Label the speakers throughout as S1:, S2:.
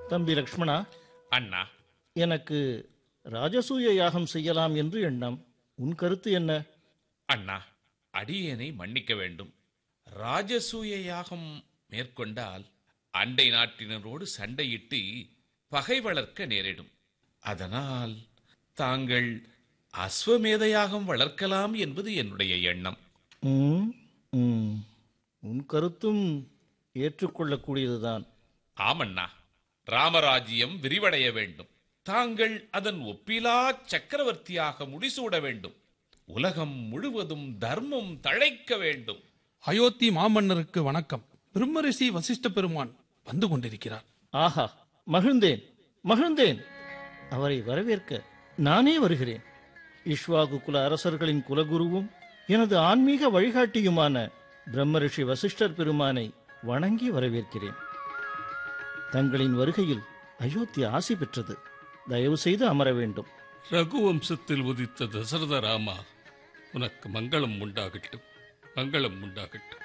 S1: தம்பி லக்ஷ்மணா
S2: அண்ணா
S1: எனக்கு ராஜசூய யாகம் செய்யலாம் என்று எண்ணம் உன் கருத்து என்ன
S2: அண்ணா அடியேனை மன்னிக்க வேண்டும் ராஜசூய யாகம் மேற்கொண்டால் அண்டை நாட்டினரோடு சண்டையிட்டு பகை வளர்க்க நேரிடும் அதனால் தாங்கள் அஸ்வமேத யாகம் வளர்க்கலாம் என்பது என்னுடைய எண்ணம்
S1: ம், ம். உன் கருத்தும் ஏற்றுக்கொள்ளக்கூடியதுதான்
S2: ஆமண்ணா ராமராஜ்யம் விரிவடைய வேண்டும் தாங்கள் அதன் ஒப்பிலா சக்கரவர்த்தியாக முடிசூட வேண்டும் உலகம் முழுவதும் தர்மம் தழைக்க வேண்டும்
S3: அயோத்தி மாமன்னருக்கு வணக்கம் பிரம்மரிஷி வசிஷ்ட பெருமான் வந்து கொண்டிருக்கிறார்
S1: ஆஹா மகிழ்ந்தேன் மகிழ்ந்தேன் அவரை வரவேற்க நானே வருகிறேன் இஷ்வாகு குல அரசர்களின் குலகுருவும் எனது ஆன்மீக வழிகாட்டியுமான பிரம்மரிஷி வசிஷ்டர் பெருமானை வணங்கி வரவேற்கிறேன் தங்களின் வருகையில் அயோத்தி ஆசி பெற்றது தயவு செய்து அமர வேண்டும்
S4: ரகுவம்சத்தில் உதித்த தசரத ராமா உனக்கு மங்களம் உண்டாகட்டும் மங்களம் உண்டாகட்டும்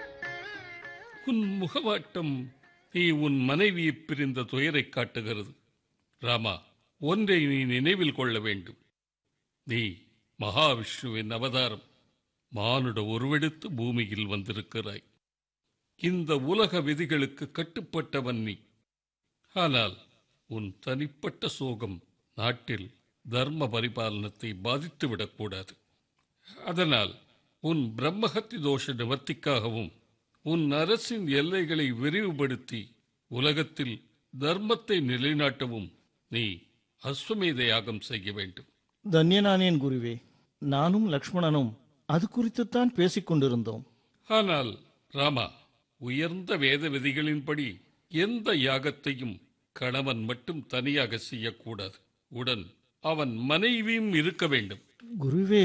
S4: உன் முகவாட்டம் நீ உன் மனைவியை பிரிந்த துயரை காட்டுகிறது ராமா ஒன்றை நீ நினைவில் கொள்ள வேண்டும் நீ மகாவிஷ்ணுவின் அவதாரம் மானுட உருவெடுத்து பூமியில் வந்திருக்கிறாய் இந்த உலக விதிகளுக்கு கட்டுப்பட்டவன் நீ ஆனால் உன் தனிப்பட்ட சோகம் நாட்டில் தர்ம பரிபாலனத்தை பாதித்துவிடக்கூடாது அதனால் உன் பிரம்மஹத்தி தோஷ நிவர்த்திக்காகவும் உன் அரசின் எல்லைகளை விரிவுபடுத்தி உலகத்தில் தர்மத்தை நிலைநாட்டவும் நீ அஸ்வமேத யாகம் செய்ய வேண்டும்
S1: தன்யனானேன் குருவே நானும் லக்ஷ்மணனும் அது குறித்துத்தான் பேசிக் கொண்டிருந்தோம்
S4: ஆனால் ராமா உயர்ந்த வேத விதிகளின்படி எந்த யாகத்தையும் கணவன் மட்டும் தனியாக செய்யக்கூடாது உடன் அவன் மனைவியும் இருக்க வேண்டும்
S1: குருவே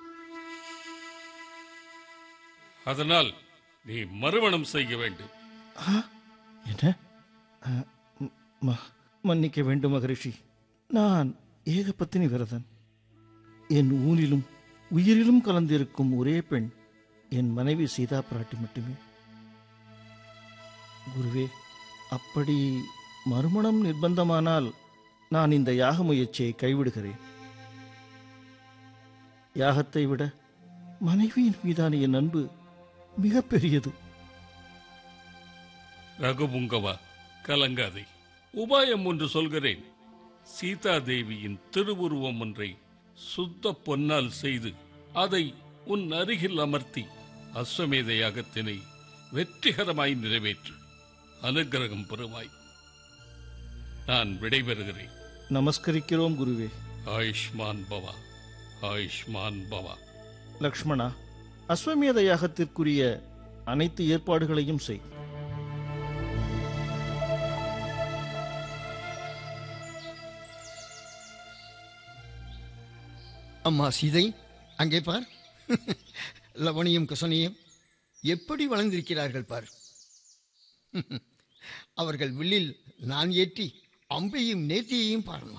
S4: அதனால் நீ மறுமணம் செய்ய வேண்டும்
S1: ஆ, என்ன ஆ, ம், ம- மன்னிக்க வேண்டும் மகரிஷி நான் ஏகபத்தினி விரதன் என் ஊனிலும் உயிரிலும் கலந்திருக்கும் ஒரே பெண் என் மனைவி சீதா பிராட்டி மட்டுமே குருவே அப்படி மறுமணம் நிர்பந்தமானால் நான் இந்த யாக முயற்சியை கைவிடுகிறேன் யாகத்தை விட மனைவியின் மீதான என் அன்பு மிக பெரியது
S4: ரகுபுங்கவா கலங்காதே உபாயம் ஒன்று சொல்கிறேன் சீதா தேவியின் திருவுருவம் ஒன்றை சுத்த பொன்னால் செய்து அதை உன் அருகில் அமர்த்தி அஸ்வமேத யாகத்தினை வெற்றிகரமாய் நிறைவேற்று அனுக்கிரகம் பெறுவாய் நான் விடைபெறுகிறேன்
S1: நமஸ்கரிக்கிறோம் குருவே
S4: ஆயுஷ்மான் பவா ஆயுஷ்மான் பவா
S1: லக்ஷ்மணா அஸ்வமேத யாகத்திற்குரிய அனைத்து ஏற்பாடுகளையும் செய்
S5: அம்மா சீதை அங்கே பார் லவணியும் குசனியும் எப்படி வளர்ந்திருக்கிறார்கள் பார் அவர்கள் வில்லில் நான் ஏற்றி அம்பையும் நேர்த்தியையும் பாருமா